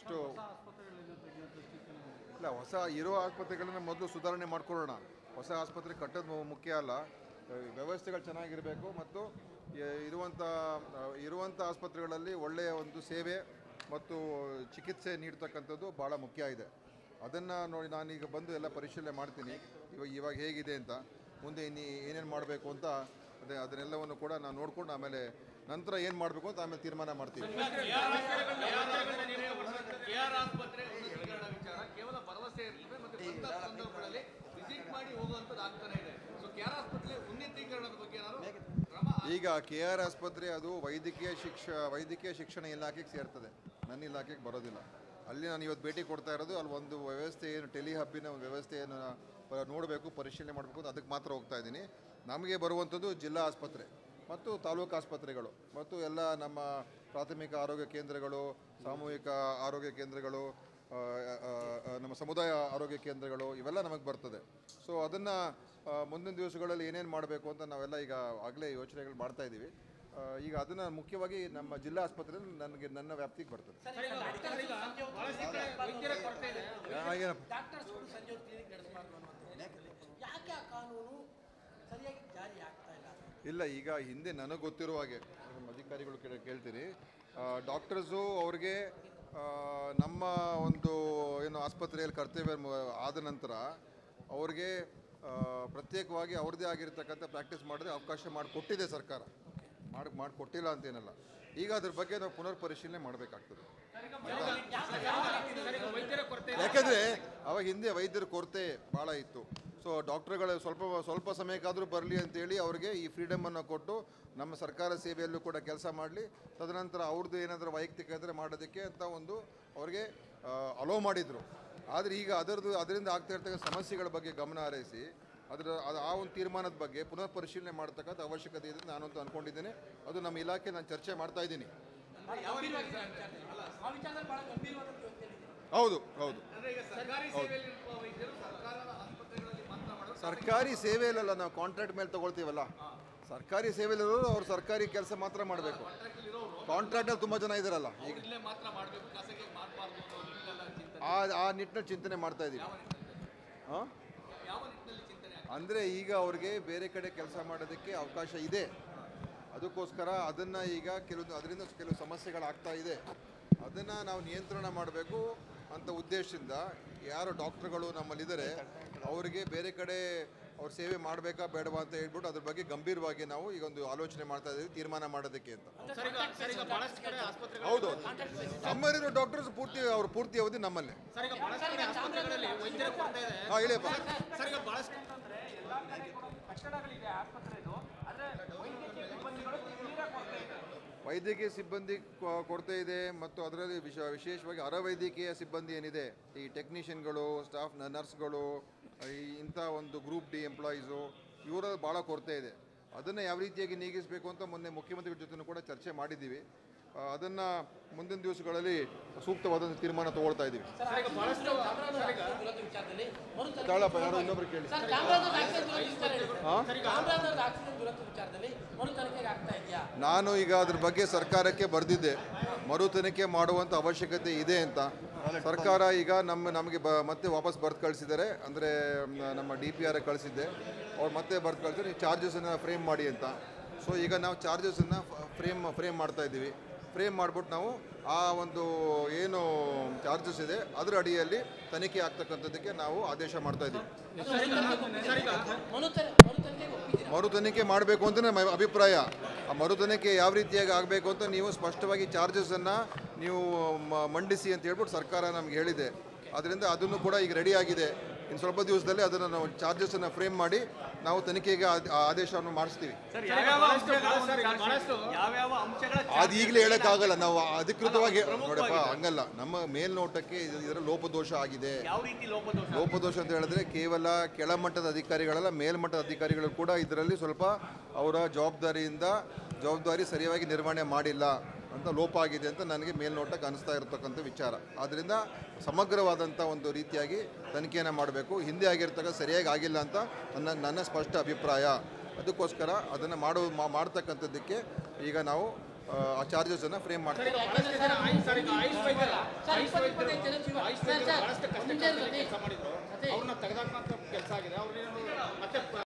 ಎಷ್ಟು ಇಲ್ಲ ಹೊಸ ಇರೋ ಆಸ್ಪತ್ರೆಗಳನ್ನ ಮೊದಲು ಸುಧಾರಣೆ ಮಾಡ್ಕೊಳ್ಳೋಣ ಹೊಸ ಆಸ್ಪತ್ರೆ ಕಟ್ಟೋದು ಮು- ಮುಖ್ಯ ಅಲ್ಲ ಆ, ವ್ಯವಸ್ಥೆಗಳು ಚೆನ್ನಾಗಿರಬೇಕು ಮತ್ತು ಎ- ಇರುವಂಥ ಆ, ಇರುವಂಥ ಆಸ್ಪತ್ರೆಗಳಲ್ಲಿ ಒಳ್ಳೆಯ ಒಂದು ಸೇವೆ ಮತ್ತು ಚಿಕಿತ್ಸೆ ನೀಡ್ತಕ್ಕಂಥದ್ದು ಭಾಳ ಮುಖ್ಯ ಇದೆ ಅದನ್ನು ನೋಡಿ ನಾನೀಗ ಬಂದು ಎಲ್ಲ ಪರಿಶೀಲನೆ ಮಾಡ್ತೀನಿ ಇವಾಗ ಇವಾಗ ಹೇಗಿದೆ ಅಂತ ಮುಂದೆ ಇನ್ನು ಏನೇನು ಮಾಡಬೇಕು ಅಂತ ಅದೇ ಅದನ್ನೆಲ್ಲವನ್ನು ಕೂಡ ನಾನು ನೋಡ್ಕೊಂಡು ಆಮೇಲೆ ನಂತರ ಏನು ಮಾಡಬೇಕು ಅಂತ ಆಮೇಲೆ ತೀರ್ಮಾನ ಮಾಡ್ತೀನಿ ಕೆಆರ್ ಆಸ್ಪತ್ರೆ ಉನ್ನತೀಕರಣ ವಿಚಾರ ಕೇವಲ ಭರವಸೆ ಇರ್ತದೆ ಮತ್ತೆ ಬಂದ ಸಂದರ್ಭಗಳಲ್ಲಿ ವಿಸಿಟ್ ಮಾಡಿ ಹೋಗುವಂತದ್ದು ಆಗ್ತಾನೆ ಇದೆ ಸೊ ಕೆಆರ್ ಆಸ್ಪತ್ರೆ ಉನ್ನತೀಕರಣದ ಬಗ್ಗೆ ಏನಾದ್ರು ಕ್ರಮ ಈಗ ಕೆ ಆರ್ ಆಸ್ಪತ್ರೆ ಅದು ವೈದ್ಯಕೀಯ ಶಿಕ್ಷ ವೈದ್ಯಕೀಯ ಶಿಕ್ಷಣ ಇಲಾಖೆಗೆ ಸೇರ್ತದೆ ನನ್ನ ಇಲಾಖೆಗೆ ಬರೋದಿಲ್ಲ ಅಲ್ಲಿ ನಾನು ಇವತ್ತು ಭೇಟಿ ಕೊಡ್ತಾ ಇರೋದು ಅಲ್ಲಿ ಒಂದು ವ್ಯವಸ್ಥೆ ಏನು ಟೆಲಿ ಹಬ್ಬಿನ ಒಂದು ವ್ಯವಸ್ಥೆಯನ್ನು ಪ- ನೋಡಬೇಕು ಪರಿಶೀಲನೆ ಮಾಡಬೇಕು ಅಂತ ಅದಕ್ಕೆ ಮಾತ್ರ ಹೋಗ್ತಾ ಇದ್ದೀನಿ ನಮಗೆ ಬರುವಂಥದ್ದು ಜಿಲ್ಲಾ ಆಸ್ಪತ್ರೆ ಮತ್ತು ತಾಲೂಕು ಆಸ್ಪತ್ರೆಗಳು ಮತ್ತು ಎಲ್ಲ ನಮ್ಮ ಪ್ರಾಥಮಿಕ ಆರೋಗ್ಯ ಕೇಂದ್ರಗಳು ಸಾಮೂಹಿಕ ಆರೋಗ್ಯ ಕೇಂದ್ರಗಳು ಆ, ಆ, ಆ, ನಮ್ಮ ಸಮುದಾಯ ಆರೋಗ್ಯ ಕೇಂದ್ರಗಳು ಇವೆಲ್ಲ ನಮಗೆ ಬರ್ತದೆ ಸೊ ಅದನ್ನು ಮುಂದಿನ ದಿವಸಗಳಲ್ಲಿ ಏನೇನು ಮಾಡಬೇಕು ಅಂತ ನಾವೆಲ್ಲ ಈಗ ಆಗಲೇ ಯೋಚನೆಗಳು ಮಾಡ್ತಾ ಇದ್ದೀವಿ ಆ, ಈಗ ಅದನ್ನು ಮುಖ್ಯವಾಗಿ ನಮ್ಮ ಜಿಲ್ಲಾ ಆಸ್ಪತ್ರೆಯಲ್ಲಿ ನನಗೆ ನನ್ನ ವ್ಯಾಪ್ತಿಗೆ ಬರ್ತದೆ ವೈದ್ಯರ ಕೊರತೆ ಇದೆ ಆ, ಏನಪ್ಪ ಡಾಕ್ಟರ್ಸ್ಗಳು ಸಂಜೆ ಹೊತ್ತು ಕ್ಲಿನಿಕ್ ನಡೆಸಬಾರ್ದು ಅನ್ನೋದು ಯಾಕೆ ಆ ಕಾನೂನು ಸರಿಯಾಗಿ ಜಾರಿ ಆಗ್ತಾ ಇಲ್ಲ ಇಲ್ಲ ಈಗ ಹಿಂದೆ ನನಗೆ ಗೊತ್ತಿರುವ ಹಾಗೆ ನಮ್ಮ ಅಧಿಕಾರಿಗಳು ಕೇಳ ಕೇಳ್ತೀನಿ ಡಾಕ್ಟರ್ಸು ಅವ್ರಿಗೆ ಆ, ನಮ್ಮ ಒಂದು ಏನು ಆಸ್ಪತ್ರೆಯಲ್ಲಿ ಕರ್ತವ್ಯ ಮು- ಆದ ನಂತರ ಅವ್ರಿಗೆ ಆ, ಪ್ರತ್ಯೇಕವಾಗಿ ಅವ್ರದ್ದೇ ಆಗಿರ್ತಕ್ಕಂಥ ಪ್ರಾಕ್ಟೀಸ್ ಮಾಡಿದ್ರೆ ಅವಕಾಶ ಮಾಡಿಕೊಟ್ಟಿದೆ ಸರ್ಕಾರ ಮಾಡಿ ಮಾಡಿಕೊಟ್ಟಿಲ್ಲ ಅಂತೇನಲ್ಲ ಈಗ ಅದ್ರ ಬಗ್ಗೆ ನಾವು ಪುನರ್ ಪರಿಶೀಲನೆ ಮಾಡಬೇಕಾಗ್ತದೆ ವೈದ್ಯರ ಕೊರತೆ ಯಾಕಂದರೆ ಅವಾಗ ಹಿಂದೆ ವೈದ್ಯರ ಕೊರತೆ ಭಾಳ ಇತ್ತು ಸೊ ಡಾಕ್ಟರ್ಗಳು ಸ್ವಲ್ಪ ಸ್ವಲ್ಪ ಸಮಯಕ್ಕಾದರೂ ಬರಲಿ ಅಂತೇಳಿ ಅವ್ರಿಗೆ ಈ ಫ್ರೀಡಮನ್ನು ಕೊಟ್ಟು ನಮ್ಮ ಸರ್ಕಾರ ಸೇವೆಯಲ್ಲೂ ಕೂಡ ಕೆಲಸ ಮಾಡಲಿ ತದನಂತರ ಅವ್ರದ್ದು ಏನಾದರೂ ವೈಯಕ್ತಿಕ ಇದ್ದರೆ ಮಾಡೋದಕ್ಕೆ ಅಂತ ಒಂದು ಅವ್ರಿಗೆ ಅಲೋ ಮಾಡಿದರು ಆದರೆ ಈಗ ಅದರದ್ದು ಅದರಿಂದ ಆಗ್ತಾ ಇರ್ತಕ್ಕಂಥ ಸಮಸ್ಯೆಗಳ ಬಗ್ಗೆ ಗಮನ ಹರಿಸಿ ಅದರ ಅದು ಆ ಒಂದು ತೀರ್ಮಾನದ ಬಗ್ಗೆ ಪುನರ್ ಪರಿಶೀಲನೆ ಮಾಡತಕ್ಕಂಥ ಅವಶ್ಯಕತೆ ಇದೆ ನಾನಂತೂ ಅಂದ್ಕೊಂಡಿದ್ದೇನೆ ಅದು ನಮ್ಮ ಇಲಾಖೆ ನಾನು ಚರ್ಚೆ ಮಾಡ್ತಾ ಇದ್ದೀನಿ ಆ ವಿಚಾರದಲ್ಲಿ ಬಹಳ ಗಂಭೀರವಾದ ಯೋಚನೆ ಹೌದು ಹೌದು ಅಂದ್ರೆ ಈಗ ಸರ್ಕಾರಿ ಸೇವೆಯಲ್ಲಿ ಇರುವ ವೈದ್ಯರು ಸರ್ಕಾರದ ಆಸ್ಪತ್ರೆಗಳಲ್ಲಿ ಮಾತ್ರ ಮಾಡೋದು ಸರ್ಕಾರಿ ಸೇವೆಯಲ್ಲ ನಾವು ಕಾಂಟ್ರಾಕ್ಟ್ ಮೇಲೆ ತಗೊಳ್ತೀವಲ್ಲ ಸರ್ಕಾರಿ ಸೇವೆಯಲ್ಲಿರೋರು ಅವ್ರು ಸರ್ಕಾರಿ ಕೆಲಸ ಮಾತ್ರ ಮಾಡಬೇಕು ಕಾಂಟ್ರಾಕ್ಟಲ್ಲಿ ತುಂಬ ಜನ ಇದ್ದಾರಲ್ಲ ಈಗ ಇಲ್ಲೇ ಮಾತ್ರ ಮಾಡಬೇಕು ಖಾಸಗಿ ಮಾಡಬಾರ್ದು ಅನ್ನೋ ನಿಟ್ಟಿನೆಲ್ಲ ಚಿಂತನೆ ಆ ಆ ನಿಟ್ಟಿನಲ್ಲಿ ಚಿಂತನೆ ಮಾಡ್ತಾ ಇದ್ದೀವಿ ಹಾಂ ಯಾವ ನಿಟ್ಟಿನಲ್ಲಿ ಚಿಂತನೆ ಆಗ್ತದೆ? ಅಂದರೆ ಈಗ ಅವ್ರಿಗೆ ಬೇರೆ ಕಡೆ ಕೆಲಸ ಮಾಡೋದಕ್ಕೆ ಅವಕಾಶ ಇದೆ ಅದಕ್ಕೋಸ್ಕರ ಅದನ್ನು ಈಗ ಕೆಲವೊಂದು ಅದರಿಂದ ಕೆಲವು ಸಮಸ್ಯೆಗಳಾಗ್ತಾ ಇದೆ ಅದನ್ನು ನಾವು ನಿಯಂತ್ರಣ ಮಾಡಬೇಕು ಅಂತ ಉದ್ದೇಶದಿಂದ ಯಾರು ಡಾಕ್ಟ್ರುಗಳು ನಮ್ಮಲ್ಲಿದ್ದಾರೆ ಅವರಿಗೆ ಬೇರೆ ಕಡೆ ಅವ್ರ ಸೇವೆ ಮಾಡಬೇಕಾ ಬೇಡವಾ ಅಂತ ಹೇಳ್ಬಿಟ್ಟು ಅದ್ರ ಬಗ್ಗೆ ಗಂಭೀರವಾಗಿ ನಾವು ಈಗ ಒಂದು ಆಲೋಚನೆ ಮಾಡ್ತಾ ಇದ್ದೀವಿ ತೀರ್ಮಾನ ಮಾಡೋದಕ್ಕೆ ಅಂತ ಸರ್ ಈಗ ಸರ್ ಈಗ ಬಹಳಷ್ಟು ಕಡೆ ಆಸ್ಪತ್ರೆಗಳು ಹೌದು ನಮ್ಮಲ್ಲಿರೋ ಡಾಕ್ಟರ್ಸ್ ಪೂರ್ತಿ ಅವ್ರ ಪೂರ್ತಿ ಅವಧಿ ನಮ್ಮಲ್ಲೇ ಸರ್ ಈಗ ಬಹಳಷ್ಟು ಕಡೆ ಆಸ್ಪತ್ರೆಗಳಲ್ಲಿ ವೈದ್ಯರ ಕೊರತೆ ಇದೆ ಹಾಂ ಹೇಳಿಯಪ್ಪ ಸರ್ ಈಗ ಬಹಳಷ್ಟು ವೈದ್ಯಕೀಯ ಸಿಬ್ಬಂದಿ ಕೊ- ಕೊರತೆ ಇದೆ ಮತ್ತು ಅದರಲ್ಲಿ ವಿಶ ವಿಶೇಷವಾಗಿ ಅರವೈದ್ಯಕೀಯ ಸಿಬ್ಬಂದಿ ಏನಿದೆ ಈ ಟೆಕ್ನಿಷಿಯನ್ಗಳು ಸ್ಟಾಫ್ ನರ್ಸ್ಗಳು ಈ ಇಂಥ ಒಂದು ಗ್ರೂಪ್ ಡಿ ಎಂಪ್ಲಾಯೀಸು ಇವರಲ್ಲಿ ಭಾಳ ಕೊರತೆ ಇದೆ ಅದನ್ನು ಯಾವ ರೀತಿಯಾಗಿ ನೀಗಿಸಬೇಕು ಅಂತ ಮೊನ್ನೆ ಮುಖ್ಯಮಂತ್ರಿಗಳ ಜೊತೆನೂ ಕೂಡ ಚರ್ಚೆ ಮಾಡಿದ್ದೀವಿ ಅದನ್ನು ಮುಂದಿನ ದಿವಸಗಳಲ್ಲಿ ಸೂಕ್ತವಾದ ತೀರ್ಮಾನ ತಗೊಳ್ತಾ ಇದ್ದೀವಿ ಸರ್ ಈಗ ಬಹಳಷ್ಟು ದುರಂತ ವಿಚಾರದಲ್ಲಿ ಮರು ತಾಳಪ್ಪ ಯಾರೋ ಇನ್ನೊಬ್ರು ಕೇಳಿ ಸರ್ ಚಾಮರಾಜನಗರದ ಆಕ್ಸಿಡೆಂಟ್ ದುರಂತ ವಿಚಾರ ಹೇಳಿ. ಹಾಂ ಚಾಮರಾಜನಗರದ ಆಕ್ಸಿಡೆಂಟ್ ದುರಂತ ವಿಚಾರದಲ್ಲಿ ಮರು ತನಿಖೆಗೆ ಆಗ್ತಾ ಇದೆಯಾ ನಾನು ಈಗ ಅದ್ರ ಬಗ್ಗೆ ಸರ್ಕಾರಕ್ಕೆ ಬರೆದಿದ್ದೆ ಮರು ತನಿಖೆ ಮಾಡುವಂಥ ಅವಶ್ಯಕತೆ ಇದೆ ಅಂತ ಸರ್ಕಾರ ಈಗ ನಮ್ಮ ನಮಗೆ ಬ ಮತ್ತೆ ವಾಪಸ್ ಬರ್ದು ಕಳಿಸಿದ್ದಾರೆ ಅಂದರೆ ನಮ್ಮ ಡಿ ಪಿ ಆರ್ ಕಳಿಸಿದ್ದೆ ಅವ್ರು ಮತ್ತೆ ಬರ್ದು ಕಳಿಸಿದ್ರೆ ಚಾರ್ಜಸನ್ನು ಫ್ರೇಮ್ ಮಾಡಿ ಅಂತ ಸೊ ಈಗ ನಾವು ಚಾರ್ಜಸನ್ನು ಫ್ರೇಮ್ ಫ್ರೇಮ್ ಮಾಡ್ತಾ ಇದ್ದೀವಿ ಫ್ರೇಮ್ ಮಾಡಿಬಿಟ್ಟು ನಾವು ಆ ಒಂದು ಏನು ಚಾರ್ಜಸ್ ಇದೆ ಅದರ ಅಡಿಯಲ್ಲಿ ತನಿಖೆ ಆಗ್ತಕ್ಕಂಥದ್ದಕ್ಕೆ ನಾವು ಆದೇಶ ಮಾಡ್ತಾ ಇದ್ದೀವಿ ಮರು ತನಿ- ಮರು ತನಿಖೆಗೆ ಒಪ್ಪಿದ್ದೀರಾ ಮರು ತನಿಖೆ ಮಾಡಬೇಕು ಅಂತ ನಮ್ಮ ಅಭಿಪ್ರಾಯ ಆ ಮರು ತನಿಖೆ ಯಾವ ರೀತಿಯಾಗಿ ಆಗಬೇಕು ಅಂತ ನೀವು ಸ್ಪಷ್ಟವಾಗಿ ಚಾರ್ಜಸನ್ನು ನೀವು ಮ- ಮಂಡಿಸಿ ಅಂತ ಹೇಳ್ಬಿಟ್ಟು ಸರ್ಕಾರ ನಮ್ಗೆ ಹೇಳಿದೆ ಅದರಿಂದ ಅದನ್ನು ಕೂಡ ಈಗ ರೆಡಿ ಆಗಿದೆ ಇನ್ನು ಸ್ವಲ್ಪ ದಿವಸದಲ್ಲಿ ಅದನ್ನು ನಾವು ಚಾರ್ಜಸನ್ನು ಫ್ರೇಮ್ ಮಾಡಿ ನಾವು ತನಿಖೆಗೆ ಆದ್- ಆ ಆದೇಶವನ್ನು ಮಾಡಿಸ್ತೀವಿ ಸರ್ ಯಾವ್ಯಾವ ಅಂಶಗಳ ಸರ್ ಈಗ ಬಹಳಷ್ಟು ಯಾವ್ಯಾವ ಅಂಶಗಳ ಅದು ಈಗಲೇ ಹೇಳೋಕ್ಕಾಗಲ್ಲ ನಾವು ಅಧಿಕೃತವಾಗಿ ನೋಡಪ್ಪ ಹಂಗಲ್ಲ ನಮ್ಮ ಮೇಲ್ನೋಟಕ್ಕೆ ಇದು- ಇದರ ಲೋಪದೋಷ ಆಗಿದೆ ಯಾವ ರೀತಿ ಲೋಪದೋಷ ಲೋಪದೋಷ ಅಂತ ಹೇಳಿದ್ರೆ ಕೇವಲ ಕೆಳಮಟ್ಟದ ಅಧಿಕಾರಿಗಳಲ್ಲ ಮೇಲ್ಮಟ್ಟದ ಅಧಿಕಾರಿಗಳು ಕೂಡ ಇದರಲ್ಲಿ ಸ್ವಲ್ಪ ಅವರ ಜವಾಬ್ದಾರಿಯಿಂದ ಜವಾಬ್ದಾರಿ ಸರಿಯಾಗಿ ನಿರ್ವಹಣೆ ಮಾಡಿಲ್ಲ ಅಂತ ಲೋಪ ಆಗಿದೆ ಅಂತ ನನಗೆ ಮೇಲ್ನೋಟಕ್ಕೆ ಅನಿಸ್ತಾ ಇರತಕ್ಕಂಥ ವಿಚಾರ ಆದ್ದರಿಂದ ಸಮಗ್ರವಾದಂಥ ಒಂದು ರೀತಿಯಾಗಿ ತನಿಖೆಯನ್ನು ಮಾಡಬೇಕು ಹಿಂದೆ ಆಗಿರ್ತಕ್ಕ ಸರಿಯಾಗಿ ಆಗಿಲ್ಲ ಅಂತ ನನ್ನ ನನ್ನ ಸ್ಪಷ್ಟ ಅಭಿಪ್ರಾಯ ಅದಕ್ಕೋಸ್ಕರ ಅದನ್ನು ಮಾಡೋ ಮಾ- ಮಾಡ್ತಕ್ಕಂಥದ್ದಕ್ಕೆ ಈಗ ನಾವು ಆ ಚಾರ್ಜಸನ್ನು ಫ್ರೇಮ್ ಮಾಡ್ತೀವಿ ಬಹಳಷ್ಟು ಜನ ಆಯುಷ್ ಸರ್ ಈಗ ಆಯುಷ್ ವೈದ್ಯರು ಸರ್, ಆಯುಷ್ ಇಪ್ಪತ್ತು ವೈದ್ಯರು ಇಪ್ಪತ್ತೈದು ಜನ ಜೀವ- ಆಯುಷ್ ಸರ್, ವೈದ್ಯರು ಸರ್, ಬಹಳಷ್ಟು ಒಂದೇ ಕಷ್ಟದಲ್ಲಿ ಸತಿ. ಕೆಲಸ ಮಾಡಿದ್ರು ಸತಿ. ಅವ್ರನ್ನ ತೆಗೆದಾಕಂತ ಕೆಲಸ ಆಗಿದೆ ಅವ್ರನ್ನೇನು